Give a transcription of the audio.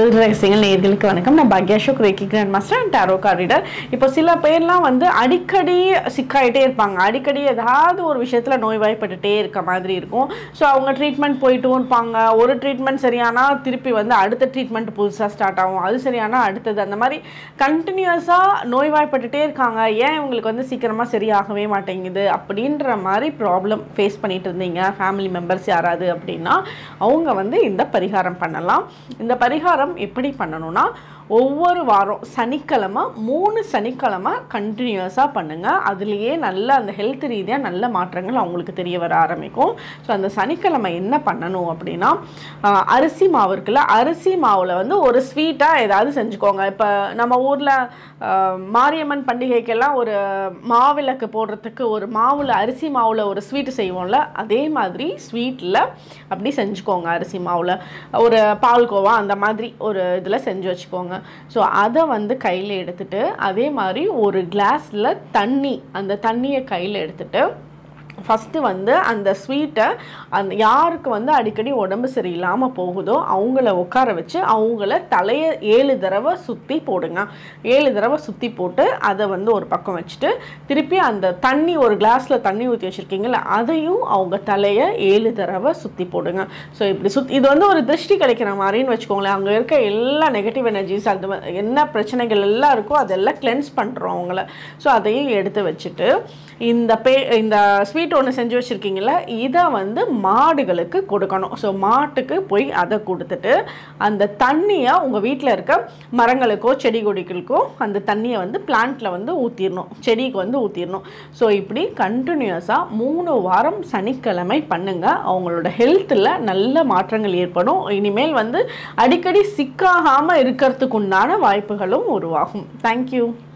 ஜோதிட ரகசியங்கள் நேர்களுக்கு வணக்கம் நான் பாக்யா Ashok reiki grand master and tarot card reader இப்போ சில பேர்லாம் வந்து அடிக்கடி சிக்காயிட்டே இருப்பாங்க அடிக்கடி ஏதாவது ஒரு விஷயத்தில் நோய்வாய்ப்பட்டுட்டே இருக்க மாதிரி இருக்கும் ஸோ அவங்க ட்ரீட்மெண்ட் போயிட்டும் இருப்பாங்க ஒரு ட்ரீட்மெண்ட் சரியானா திருப்பி வந்து அடுத்த ட்ரீட்மெண்ட் புதுசாக ஸ்டார்ட் ஆகும் அது சரியானா அடுத்தது அந்த மாதிரி கண்டினியூஸாக நோய்வாய்ப்பட்டுட்டே இருக்காங்க ஏன் இவங்களுக்கு வந்து சீக்கிரமாக சரியாகவே மாட்டேங்குது அப்படின்ற மாதிரி ப்ராப்ளம் ஃபேஸ் பண்ணிட்டு இருந்தீங்க ஃபேமிலி மெம்பர்ஸ் யாராவது அப்படின்னா அவங்க வந்து இந்த பரிகாரம் பண்ணலாம் இந்த பரிகாரம் எப்படி பண்ணணும்னா ஒவ்வொரு வாரம் சனிக்கிழமை மூணு சனிக்கிழமை கண்டினியூஸாக பண்ணுங்கள் அதுலேயே நல்ல அந்த ஹெல்த் ரீதியாக நல்ல மாற்றங்கள் அவங்களுக்கு தெரிய வர ஆரம்பிக்கும் ஸோ அந்த சனிக்கிழமை என்ன பண்ணணும் அப்படின்னா ஆஹ், அரிசி மாவு இருக்குல்ல அரிசி மாவில் வந்து ஒரு ஸ்வீட்டாக ஏதாவது செஞ்சுக்கோங்க இப்போ நம்ம ஊரில் மாரியம்மன் பண்டிகைக்கெல்லாம் ஒரு மாவிளக்கு போடுறதுக்கு ஒரு மாவில் அரிசி மாவில் ஒரு ஸ்வீட்டு செய்வோம்ல அதே மாதிரி ஸ்வீட்டில் அப்படி செஞ்சுக்கோங்க அரிசி மாவில் ஒரு பால்கோவா அந்த மாதிரி ஒரு இதில் செஞ்சு வச்சுக்கோங்க ஸோ அதை வந்து கையில் எடுத்துட்டு அதே மாதிரி ஒரு கிளாஸில் தண்ணி அந்த தண்ணியை கையில் எடுத்துட்டு ஃபஸ்ட்டு வந்து அந்த ஸ்வீட்டை அந்த யாருக்கு வந்து அடிக்கடி உடம்பு சரியில்லாமல் போகுதோ அவங்கள உட்கார வச்சு அவங்கள தலையை ஏழு தடவை சுற்றி போடுங்க ஏழு தடவை சுற்றி போட்டு அதை வந்து ஒரு பக்கம் வச்சுட்டு திருப்பி அந்த தண்ணி ஒரு கிளாஸில் தண்ணி ஊற்றி வச்சுருக்கீங்கள அதையும் அவங்க தலையை ஏழு தடவை சுற்றி போடுங்க ஸோ இப்படி சுத் இது வந்து ஒரு திருஷ்டி கிடைக்கிற மாதிரின்னு வச்சுக்கோங்களேன் அங்கே இருக்க எல்லா நெகட்டிவ் எனர்ஜிஸ் அது வ- என்ன பிரச்சனைகள் எல்லாம் இருக்கோ அதெல்லாம் கிளென்ஸ் பண்ணுறோம் அவங்கள ஸோ அதையும் எடுத்து வச்சுட்டு இந்த பே இந்த ஸ்வீட் ஒன்று செஞ்சு வச்சுருக்கீங்கள இதை வந்து மாடுகளுக்கு கொடுக்கணும் ஸோ மாட்டுக்கு போய் அதை கொடுத்துட்டு அந்த தண்ணியை உங்கள் வீட்டில் இருக்க மரங்களுக்கோ செடி கொடிகளுக்கோ அந்த தண்ணியை வந்து பிளான்ட்டில் வந்து ஊற்றிடணும் செடிக்கு வந்து ஊற்றிடணும் ஸோ இப்படி கண்டினியூஸாக மூணு வாரம் சனிக்கிழமை பண்ணுங்க அவங்களோட ஹெல்த்தில் நல்ல மாற்றங்கள் ஏற்படும் இனிமேல் வந்து அடிக்கடி சிக்காகாமல் இருக்கிறதுக்கு உண்டான வாய்ப்புகளும் உருவாகும் தேங்க்யூ